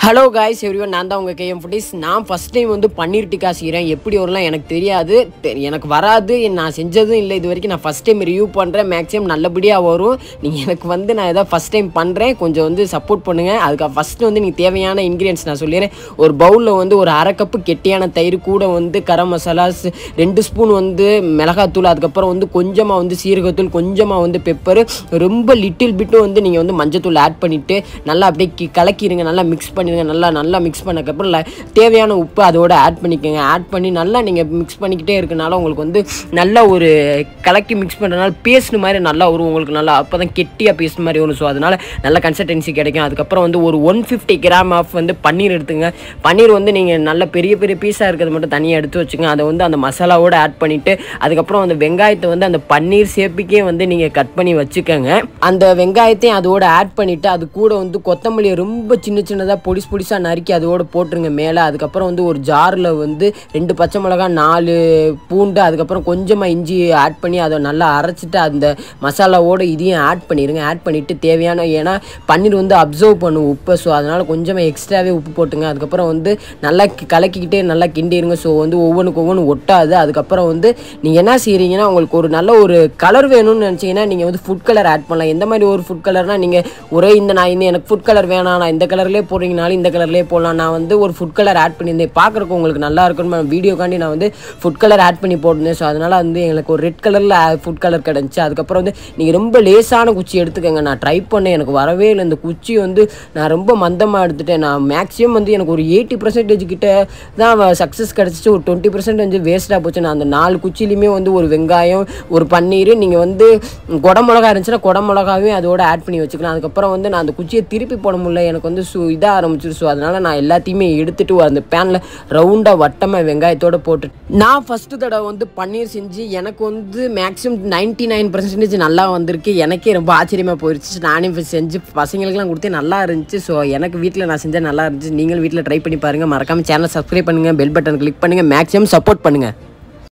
hello guys everyone நான் தான் உங்கள் கேஎம் ஃபுட்டிஸ் நான் ஃபஸ்ட் டைம் வந்து பன்னீர் டிக்கா செய்கிறேன் எப்படி வரும்லாம் எனக்கு தெரியாது தெ- எனக்கு வராது நான் செஞ்சதும் இல்லை இது வரைக்கும் நான் ஃபஸ்ட் டைம் ரிவ்யூ பண்ணுறேன் மேக்ஸிமம் நல்லபடியாக வரும் நீங்கள் எனக்கு வந்து நான் எதாவது ஃபஸ்ட் டைம் பண்ணுறேன் கொஞ்சம் வந்து சப்போர்ட் பண்ணுங்கள் அதுக்கு ஃபஸ்ட்டு வந்து நீங்கள் தேவையான இன்க்ரீடியன்ஸ் நான் சொல்லிடுறேன் ஒரு பவுலில் வந்து ஒரு அரை கப்பு கெட்டியான தயிர் கூட வந்து கரம் மசாலாஸ் ரெண்டு ஸ்பூன் வந்து மிளகாத்தூள் அதுக்கப்புறம் வந்து கொஞ்சமாக வந்து சீரகத்தூள் கொஞ்சமாக வந்து பெப்பர் ரொம்ப லிட்டில் பிட்டு வந்து நீங்கள் வந்து மஞ்சத்தூள் ஆட் பண்ணிவிட்டு நல்லா அப்படியே கி- கலக்கிடுங்க நல்லா மிக்ஸ் பண்ணிடுங்க நல்லா நல்லா மிக்ஸ் பண்ணக்கப்புறம் ல- தேவையான உப்பு அதோட ஆட் பண்ணிக்கோங்க ஆட் பண்ணி நல்லா நீங்கள் மிக்ஸ் பண்ணிக்கிட்டே இருக்கனால உங்களுக்கு வந்து நல்ல ஒரு கலக்கி மிக்ஸ் பண்ணுறதுனால பேஸ்ட் மாதிரி நல்லா வரும் உங்களுக்கு நல்லா அப்போ தான் கெட்டியாக பேஸ்ட் மாதிரி வரும் ஸோ அதனால் நல்ல கன்சிஸ்டன்சி கிடைக்கும் அதுக்கப்புறம் வந்து ஒரு ஒன் ஃபிஃப்டி கிராம் ஆஃப் வந்து பன்னீர் எடுத்துங்க பன்னீர் வந்து நீங்கள் நல்ல பெரிய பெரிய பீஸாக இருக்கிறது மட்டும் தனியாக எடுத்து வச்சுங்க அதை வந்து அந்த மசாலாவோட ஆட் பண்ணிவிட்டு அதுக்கப்புறம் அந்த வெங்காயத்தை வந்து அந்த பன்னீர் சேப்பிக்கே வந்து நீங்கள் கட் பண்ணி வச்சுக்கோங்க அந்த வெங்காயத்தையும் அதோட ஆட் பண்ணிவிட்டு அது கூட வந்து கொத்தமல்லியை ரொம்ப சின்ன சின்னதாக பொடிஸ் பொடிசாக நறுக்கி அதோட போட்டுருங்க மேலே அதுக்கப்புறம் வந்து ஒரு ஜாரில் வந்து ரெண்டு பச்சை மிளகாய் நாலு பூண்டு அதுக்கப்புறம் கொஞ்சமாக இஞ்சி ஆட் பண்ணி அதை நல்லா அரைச்சிட்டு அந்த மசாலாவோட இதையும் ஆட் பண்ணிடுங்க ஆட் பண்ணிவிட்டு தேவையான ஏன்னா பன்னீர் வந்து அப்சர்வ் பண்ணும் உப்பை ஸோ அதனால் கொஞ்சமாக எக்ஸ்ட்ராவே உப்பு போட்டுங்க அதுக்கப்புறம் வந்து நல்லா கி- கலக்கிக்கிட்டே நல்லா கிண்டிடுங்க ஸோ வந்து ஒவ்வொன்றுக்கு ஒவ்வொன்று ஒட்டாது அதுக்கப்புறம் வந்து நீங்கள் என்ன செய்கிறீங்கன்னா உங்களுக்கு ஒரு நல்ல ஒரு கலர் வேணும்னு நினச்சிங்கன்னா நீங்கள் வந்து ஃபுட் கலர் ஆட் பண்ணலாம் எந்த மாதிரி ஒரு ஃபுட் கலர்னால் நீங்கள் ஒரே இந்த நான் இந்த எனக்கு ஃபுட் கலர் வேணாம் நான் இந்த கலர்லேயே போடுறீங்கனாலும் இந்த கலர்லேயே போடலாம் நான் வந்து ஒரு ஃபுட் கலர் ஆட் பண்ணியிருந்தேன் பார்க்குறக்கு உங்களுக்கு நல்லா இருக்குன்னு வீடியோக்காண்டி நான் வந்து ஃபுட் கலர் ஆட் பண்ணி போட்டிருந்தேன் ஸோ அதனால் வந்து எங்களுக்கு ஒரு ரெட் கலரில் ஃபுட் கலர் கிடந்துச்சு அதுக்கப்புறம் வந்து நீங்கள் ரொம்ப லேசான குச்சி எடுத்துக்கோங்க நான் ட்ரை பண்ணேன் எனக்கு வரவே இல்லை இந்த குச்சி வந்து நான் ரொம்ப மந்தமாக எடுத்துட்டேன் நான் மேக்ஸிமம் வந்து எனக்கு ஒரு எயிட்டி பர்சன்டேஜ் கிட்ட தான் சக்ஸஸ் கிடச்சிச்சு ஒரு டுவெண்ட்டி பர்சன்ட் வந்து வேஸ்ட்டாக போச்சு நான் அந்த நாலு குச்சிலையுமே வந்து ஒரு வெங்காயம் ஒரு பன்னீர் நீங்கள் வந்து குடை மிளகா இருந்துச்சுன்னா குடை மிளகாவையும் அதோட ஆட் பண்ணி வச்சுக்கலாம் அதுக்கப்புறம் வந்து நான் அந்த குச்சியை திருப்பி போட முடியல எனக்கு வந்து சு இதாக ஆரம்பிச்சிரு ஸோ அதனால் நான் எல்லாத்தையுமே எடுத்துட்டு அந்த பேனில் ரவுண்டாக வட்டமாக வெங்காயத்தோட போட்டு நான் ஃபஸ்ட்டு தடவை வந்து பன்னீர் செஞ்சு எனக்கு வந்து மேக்ஸிமம் நைன்ட்டி நைன் பர்சன்டேஜ் நல்லா வந்திருக்கு எனக்கே ரொம்ப ஆச்சரியமாக போயிடுச்சு நானே இப்ப செஞ்சு பசங்களுக்குலாம் கொடுத்து நல்லா இருந்துச்சு ஸோ எனக்கு வீட்டில் நான் செஞ்சேன் நல்லா இருந்துச்சு நீங்களும் வீட்டில் ட்ரை பண்ணி பாருங்கள் மறக்காமல் சேனல் சப்ஸ்கிரைப் பண்ணுங்கள் பெல் பட்டன் கிளிக் பண்ணுங்கள் மேக்ஸிமம் சப்போர்ட் பண்ணுங்கள்